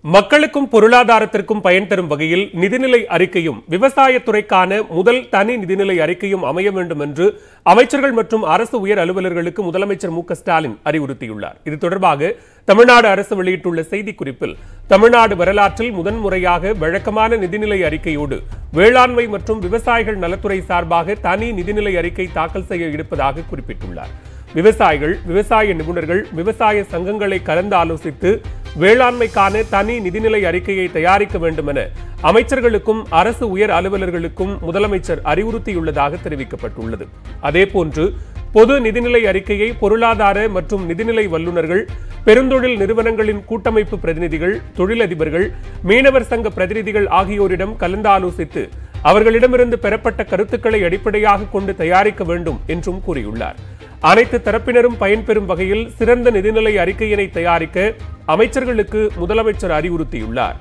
மக்களுக்கும் பொருளாதாரத்திற்கும் பயன் தரும் வகையில் நிதிநிலை அறிக்கையும் விவசாயத்துறைக்கான முதல் தனி நிதிநிலை அறிக்கையும் அமைய வேண்டும் என்று அமைச்சர்கள் மற்றும் அரசு உயர் அலுவலர்களுக்கு முதலமைச்சர் மு க ஸ்டாலின் அறிவுறுத்தியுள்ளார் இது தொடர்பாக தமிழ்நாடு அரசு வெளியிட்டுள்ள செய்திக்குறிப்பில் தமிழ்நாடு வரலாற்றில் முதன்முறையாக வழக்கமான நிதிநிலை அறிக்கையோடு வேளாண்மை மற்றும் விவசாயிகள் நலத்துறை சார்பாக தனி நிதிநிலை அறிக்கை தாக்கல் செய்ய இருப்பதாக குறிப்பிட்டுள்ளார் விவசாயிகள் விவசாய நிபுணர்கள் விவசாய சங்கங்களை கலந்து ஆலோசித்து வேளாண்மைக்கான தனி நிதிநிலை அறிக்கையை தயாரிக்க வேண்டும் என அமைச்சர்களுக்கும் அரசு உயர் அலுவலர்களுக்கும் முதலமைச்சர் அறிவுறுத்தியுள்ளதாக தெரிவிக்கப்பட்டுள்ளது அதேபோன்று பொது நிதிநிலை அறிக்கையை பொருளாதார மற்றும் நிதிநிலை வல்லுநர்கள் பெருந்தொழில் நிறுவனங்களின் கூட்டமைப்பு பிரதிநிதிகள் தொழிலதிபர்கள் மீனவர் சங்க பிரதிநிதிகள் ஆகியோரிடம் கலந்தாலோசித்து அவர்களிடமிருந்து பெறப்பட்ட கருத்துக்களை அடிப்படையாக கொண்டு தயாரிக்க வேண்டும் என்றும் கூறியுள்ளார் அனைத்து தரப்பினரும் பயன்பெறும் வகையில் சிறந்த நிதிநிலை அறிக்கையினை தயாரிக்க அமைச்சர்களுக்கு முதலமைச்சர் அறிவுறுத்தியுள்ளார்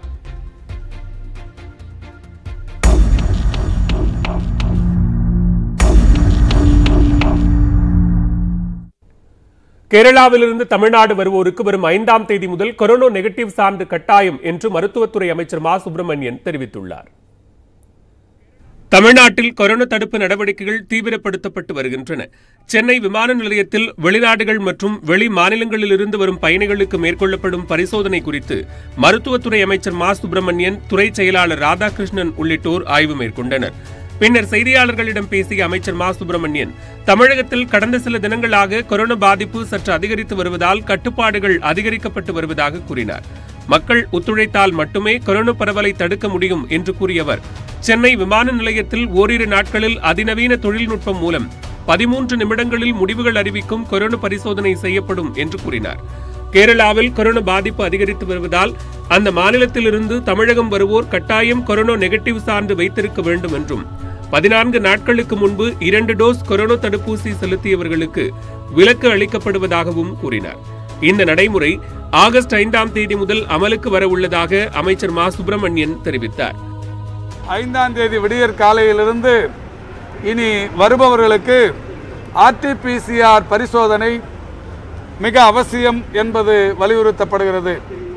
கேரளாவிலிருந்து தமிழ்நாடு வருவோருக்கு வரும் ஐந்தாம் தேதி முதல் கொரோனா நெகட்டிவ் சான்று கட்டாயம் என்று மருத்துவத்துறை அமைச்சர் மா சுப்பிரமணியன் தெரிவித்துள்ளார் தமிழ்நாட்டில் கொரோனா தடுப்பு நடவடிக்கைகள் தீவிரப்படுத்தப்பட்டு வருகின்றன சென்னை விமான நிலையத்தில் வெளிநாடுகள் மற்றும் வெளி மாநிலங்களிலிருந்து வரும் பயணிகளுக்கு மேற்கொள்ளப்படும் பரிசோதனை குறித்து மருத்துவத்துறை அமைச்சர் மா சுப்பிரமணியன் துறை செயலாளர் ராதாகிருஷ்ணன் உள்ளிட்டோர் ஆய்வு மேற்கொண்டனர் பின்னர் செய்தியாளர்களிடம் பேசிய அமைச்சர் மா சுப்பிரமணியன் தமிழகத்தில் கடந்த சில தினங்களாக கொரோனா பாதிப்பு சற்று அதிகரித்து வருவதால் கட்டுப்பாடுகள் அதிகரிக்கப்பட்டு வருவதாக கூறினார் மக்கள் ஒத்துழைத்தால் மட்டுமே கொரோனா பரவலை தடுக்க முடியும் என்று கூறியவர் சென்னை விமான நிலையத்தில் ஓரிரு நாட்களில் அதிநவீன தொழில்நுட்பம் மூலம் பதிமூன்று நிமிடங்களில் முடிவுகள் அறிவிக்கும் கொரோனா பரிசோதனை செய்யப்படும் என்று கூறினார் கேரளாவில் கொரோனா பாதிப்பு அதிகரித்து வருவதால் அந்த மாநிலத்திலிருந்து தமிழகம் வருவோர் கட்டாயம் கொரோனா நெகட்டிவ் சான்று வைத்திருக்க வேண்டும் என்றும் பதினான்கு நாட்களுக்கு முன்பு இரண்டு டோஸ் கொரோனா தடுப்பூசி செலுத்தியவர்களுக்கு விலக்கு அளிக்கப்படுவதாகவும் கூறினார் இந்த நடைமுறை ஆகஸ்ட் ஐந்தாம் தேதி முதல் அமலுக்கு வர உள்ளதாக அமைச்சர் மா சுப்பிரமணியன் தெரிவித்தார் ஐந்தாம் தேதி விடியற் காலையிலிருந்து இனி வருபவர்களுக்கு ஆர்டிபிசிஆர் பரிசோதனை மிக அவசியம் என்பது வலியுறுத்தப்படுகிறது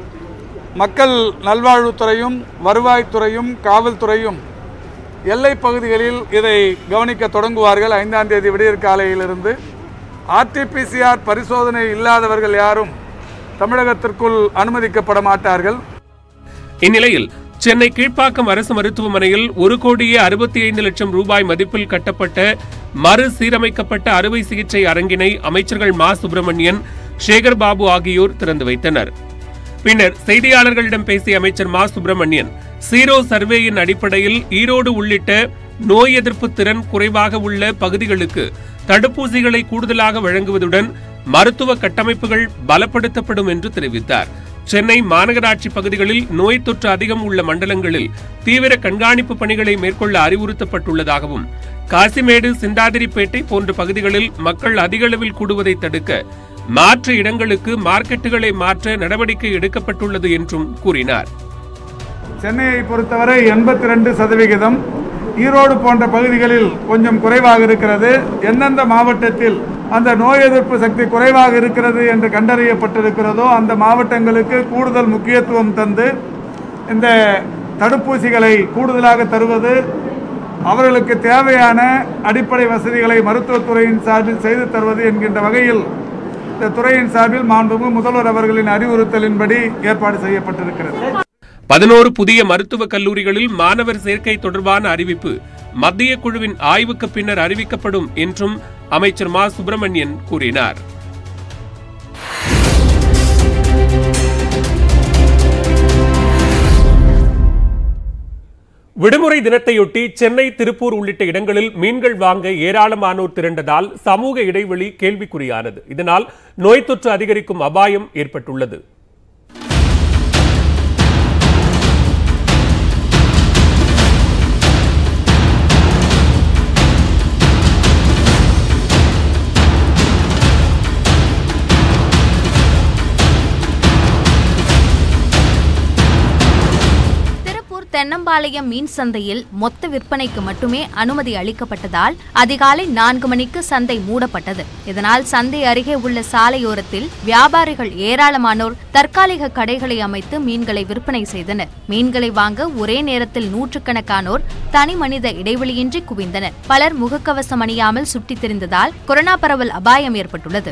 மக்கள் நல்வாழ்வுத்துறையும் வருவாய்த்துறையும் காவல்துறையும் எல்லை பகுதிகளில் இதை கவனிக்க தொடங்குவார்கள் ஐந்தாம் தேதி விடியற் காலையிலிருந்து ஆர்டிபிசிஆர் பரிசோதனை இல்லாதவர்கள் யாரும் தமிழகத்திற்குள் அனுமதிக்கப்பட மாட்டார்கள் இந்நிலையில் சென்னை கீழ்ப்பாக்கம் அரசு மருத்துவமனையில் ஒரு கோடியே அறுபத்தி ஐந்து லட்சம் ரூபாய் மதிப்பில் கட்டப்பட்ட மறுசீரமைக்கப்பட்ட அறுவை சிகிச்சை அரங்கினை அமைச்சர்கள் மா சுப்பிரமணியன் சேகர் பாபு ஆகியோர் திறந்து வைத்தனர் பின்னர் செய்தியாளர்களிடம் பேசிய அமைச்சர் மா சுப்பிரமணியன் சீரோ சர்வேயின் அடிப்படையில் ஈரோடு உள்ளிட்ட நோய் எதிர்ப்பு திறன் குறைவாக உள்ள பகுதிகளுக்கு தடுப்பூசிகளை கூடுதலாக வழங்குவதுடன் மருத்துவ கட்டமைப்புகள் பலப்படுத்தப்படும் என்று தெரிவித்தார் சென்னை மாநகராட்சி பகுதிகளில் நோய் தொற்று அதிகம் உள்ள மண்டலங்களில் தீவிர கண்காணிப்பு பணிகளை மேற்கொள்ள அறிவுறுத்தப்பட்டுள்ளதாகவும் காசிமேடு சிந்தாதிரிப்பேட்டை போன்ற பகுதிகளில் மக்கள் அதிக அளவில் கூடுவதை தடுக்க மாற்று இடங்களுக்கு மார்க்கெட்டுகளை மாற்ற நடவடிக்கை எடுக்கப்பட்டுள்ளது என்றும் கூறினார் சென்னையை பொறுத்தவரை எண்பத்தி ரெண்டு சதவிகிதம் ஈரோடு போன்ற பகுதிகளில் கொஞ்சம் குறைவாக இருக்கிறது எந்தெந்த மாவட்டத்தில் அந்த நோய் எதிர்ப்பு சக்தி குறைவாக இருக்கிறது என்று கண்டறியப்பட்டிருக்கிறதோ அந்த மாவட்டங்களுக்கு கூடுதல் முக்கியத்துவம் தந்து இந்த தடுப்பூசிகளை கூடுதலாக தருவது அவர்களுக்கு தேவையான அடிப்படை வசதிகளை மருத்துவத்துறையின் சார்பில் செய்து தருவது என்கின்ற வகையில் இந்த துறையின் சார்பில் மாண்புமிகு முதல்வர் அவர்களின் அறிவுறுத்தலின்படி ஏற்பாடு செய்யப்பட்டிருக்கிறது பதினோரு புதிய மருத்துவக் கல்லூரிகளில் மாணவர் சேர்க்கை தொடர்பான அறிவிப்பு மத்திய குழுவின் ஆய்வுக்கு பின்னர் அறிவிக்கப்படும் என்றும் அமைச்சர் மா சுப்பிரமணியன் கூறினார் விடுமுறை தினத்தையொட்டி சென்னை திருப்பூர் உள்ளிட்ட இடங்களில் மீன்கள் வாங்க ஏராளமானோர் திரண்டதால் சமூக இடைவெளி கேள்விக்குறியானது இதனால் நோய் தொற்று அதிகரிக்கும் அபாயம் ஏற்பட்டுள்ளது திருப்பூர் தென்னம்பாளையம் மீன் சந்தையில் மொத்த விற்பனைக்கு மட்டுமே அனுமதி அளிக்கப்பட்டதால் அதிகாலை நான்கு மணிக்கு சந்தை மூடப்பட்டது இதனால் சந்தை அருகே உள்ள சாலையோரத்தில் வியாபாரிகள் ஏராளமானோர் தற்காலிக கடைகளை அமைத்து மீன்களை விற்பனை செய்தனர் மீன்களை வாங்க ஒரே நேரத்தில் நூற்றுக்கணக்கானோர் தனி மனித இடைவெளியின்றி குவிந்தனர் பலர் முகக்கவசம் அணியாமல் சுற்றித் திரிந்ததால் கொரோனா பரவல் அபாயம் ஏற்பட்டுள்ளது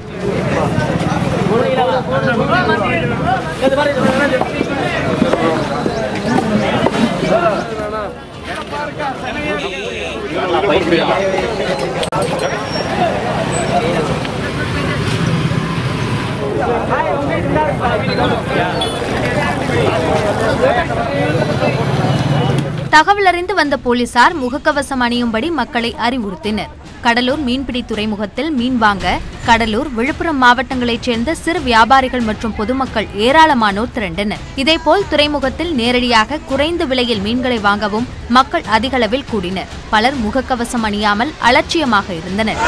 தகவல் அறிந்து வந்த போலீசார் முகக்கவசம் அணியும்படி மக்களை அறிவுறுத்தினர் கடலூர் மீன்பிடி துறைமுகத்தில் மீன் வாங்க கடலூர் விழுப்புரம் மாவட்டங்களைச் சேர்ந்த சிறு வியாபாரிகள் மற்றும் பொதுமக்கள் ஏராளமானோர் திரண்டனர் இதேபோல் துறைமுகத்தில் நேரடியாக குறைந்த விலையில் மீன்களை வாங்கவும் மக்கள் அதிகளவில் கூடினர் பலர் முகக்கவசம் அணியாமல் அலட்சியமாக இருந்தனர்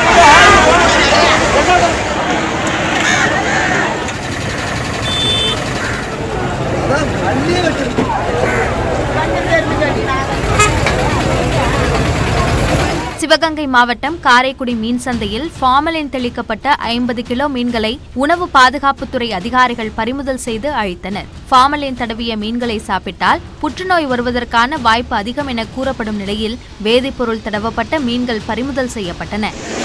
சிவகங்கை மாவட்டம் காரைக்குடி மீன் சந்தையில் ஃபார்மலின் தெளிக்கப்பட்ட ஐம்பது கிலோ மீன்களை உணவு பாதுகாப்புத்துறை அதிகாரிகள் பறிமுதல் செய்து அழித்தனர் ஃபார்மலின் தடவிய மீன்களை சாப்பிட்டால் புற்றுநோய் வருவதற்கான வாய்ப்பு அதிகம் என கூறப்படும் நிலையில் வேதிப்பொருள் தடவப்பட்ட மீன்கள் பறிமுதல் செய்யப்பட்டன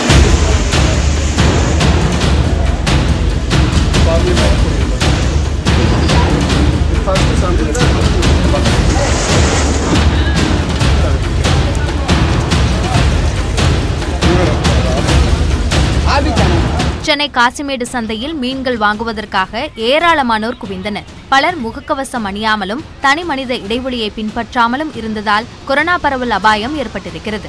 சென்னை காசிமேடு சந்தையில் மீன்கள் வாங்குவதற்காக ஏராளமானோர் குவிந்தனர் பலர் முகக்கவசம் அணியாமலும் தனி மனித இடைவெளியை பின்பற்றாமலும் இருந்ததால் கொரோனா பரவல் அபாயம் ஏற்பட்டிருக்கிறது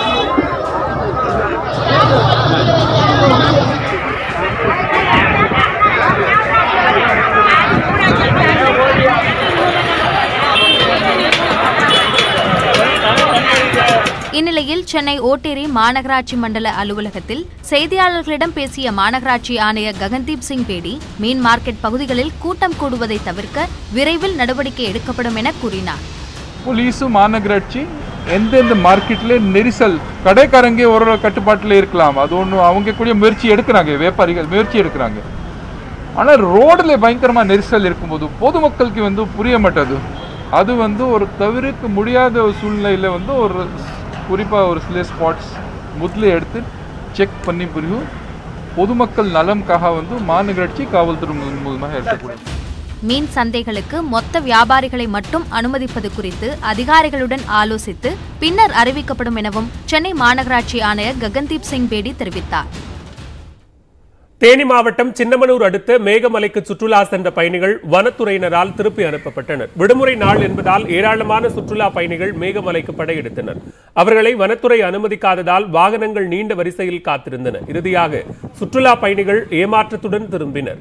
இந்நிலையில் சென்னை ஓட்டேரி மாநகராட்சி மண்டல அலுவலகத்தில் செய்தியாளர்களிடம் பேசிய மாநகராட்சி ஆணையர் ககன்தீப் சிங் பேடி மீன் மார்க்கெட் பகுதிகளில் கூட்டம் கூடுவதை தவிர்க்க விரைவில் நடவடிக்கை எடுக்கப்படும் என கூறினார் போலீஸும் மாநகராட்சி எந்தெந்த மார்க்கெட்டில் நெரிசல் கடைக்காரங்க ஒரு கட்டுப்பாட்டில் இருக்கலாம் அது ஒன்று அவங்க கூட முயற்சி எடுக்கிறாங்க வியாபாரிகள் முயற்சி எடுக்கிறாங்க ஆனால் ரோடில் பயங்கரமாக நெரிசல் இருக்கும்போது பொதுமக்களுக்கு வந்து புரிய மாட்டது அது வந்து ஒரு தவிர்க்க முடியாத ஒரு சூழ்நிலையில் வந்து ஒரு குறிப்பாக ஒரு சில ஸ்பாட்ஸ் முதல்ல எடுத்து செக் பண்ணி பிறகு பொதுமக்கள் நலம்காக வந்து மாநகராட்சி காவல்துறை மூலம் மூலமாக எடுக்கக்கூடிய மீன் சந்தைகளுக்கு மொத்த வியாபாரிகளை மட்டும் அனுமதிப்பது குறித்து அதிகாரிகளுடன் ஆலோசித்து பின்னர் அறிவிக்கப்படும் எனவும் சென்னை மாநகராட்சி ஆணையர் ககன்தீப் சிங் பேடி தெரிவித்தார் தேனி மாவட்டம் சின்னமனூர் அடுத்த மேகமலைக்கு சுற்றுலா சென்ற பயணிகள் வனத்துறையினரால் திருப்பி அனுப்பப்பட்டனர் விடுமுறை நாள் என்பதால் ஏராளமான சுற்றுலா பயணிகள் மேகமலைக்கு படையெடுத்தனர் அவர்களை வனத்துறை அனுமதிக்காததால் வாகனங்கள் நீண்ட வரிசையில் காத்திருந்தன இறுதியாக சுற்றுலா பயணிகள் ஏமாற்றத்துடன் திரும்பினர்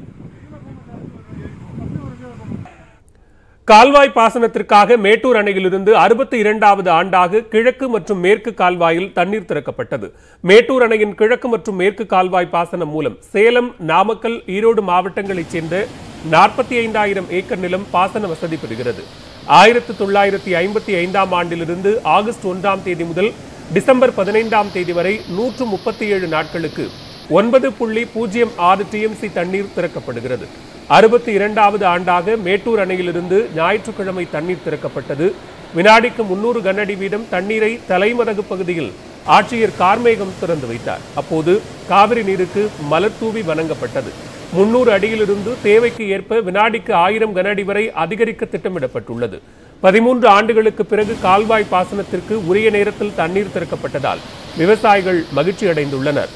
கால்வாய் பாசனத்திற்காக மேட்டூர் அணையிலிருந்து அறுபத்தி இரண்டாவது ஆண்டாக கிழக்கு மற்றும் மேற்கு கால்வாயில் தண்ணீர் திறக்கப்பட்டது மேட்டூர் அணையின் கிழக்கு மற்றும் மேற்கு கால்வாய் பாசனம் மூலம் சேலம் நாமக்கல் ஈரோடு மாவட்டங்களைச் சேர்ந்த நாற்பத்தி ஐந்தாயிரம் ஏக்கர் நிலம் பாசன வசதி பெறுகிறது ஆயிரத்து தொள்ளாயிரத்தி ஐம்பத்தி ஐந்தாம் ஆண்டிலிருந்து ஆகஸ்ட் ஒன்றாம் தேதி முதல் டிசம்பர் பதினைந்தாம் தேதி வரை நூற்று முப்பத்தி ஏழு நாட்களுக்கு ஒன்பது புள்ளி பூஜ்ஜியம் ஆறு டிஎம்சி தண்ணீர் திறக்கப்படுகிறது அறுபத்தி இரண்டாவது ஆண்டாக மேட்டூர் அணையிலிருந்து ஞாயிற்றுக்கிழமை தண்ணீர் திறக்கப்பட்டது வினாடிக்கு முன்னூறு கனஅடி வீதம் தண்ணீரை தலைமதகு பகுதியில் ஆட்சியர் கார்மேகம் திறந்து வைத்தார் அப்போது காவிரி நீருக்கு மலர் தூவி வணங்கப்பட்டது முன்னூறு அடியிலிருந்து தேவைக்கு ஏற்ப வினாடிக்கு ஆயிரம் கனஅடி வரை அதிகரிக்க திட்டமிடப்பட்டுள்ளது பதிமூன்று ஆண்டுகளுக்கு பிறகு கால்வாய் பாசனத்திற்கு உரிய நேரத்தில் தண்ணீர் திறக்கப்பட்டதால் விவசாயிகள் மகிழ்ச்சி அடைந்துள்ளனர்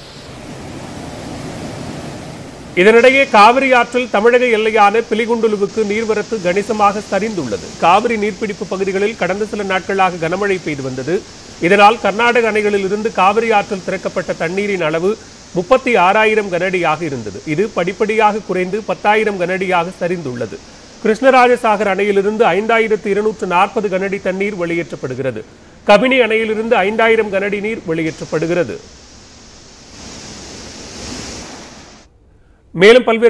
இதனிடையே காவிரி ஆற்றில் தமிழக எல்லையான பிலிகுண்டுலுவுக்கு நீர்வரத்து கணிசமாக சரிந்துள்ளது காவிரி நீர்பிடிப்பு பகுதிகளில் கடந்த சில நாட்களாக கனமழை பெய்து வந்தது இதனால் கர்நாடக அணைகளில் இருந்து காவிரி ஆற்றில் திறக்கப்பட்ட தண்ணீரின் அளவு முப்பத்தி ஆறாயிரம் கனஅடியாக இருந்தது இது படிப்படியாக குறைந்து பத்தாயிரம் கனஅடியாக சரிந்துள்ளது கிருஷ்ணராஜசாகர் அணையிலிருந்து ஐந்தாயிரத்து இருநூற்று நாற்பது கனஅடி தண்ணீர் வெளியேற்றப்படுகிறது கபினி அணையிலிருந்து ஐந்தாயிரம் கனஅடி நீர் வெளியேற்றப்படுகிறது மேலும் பல்வேறு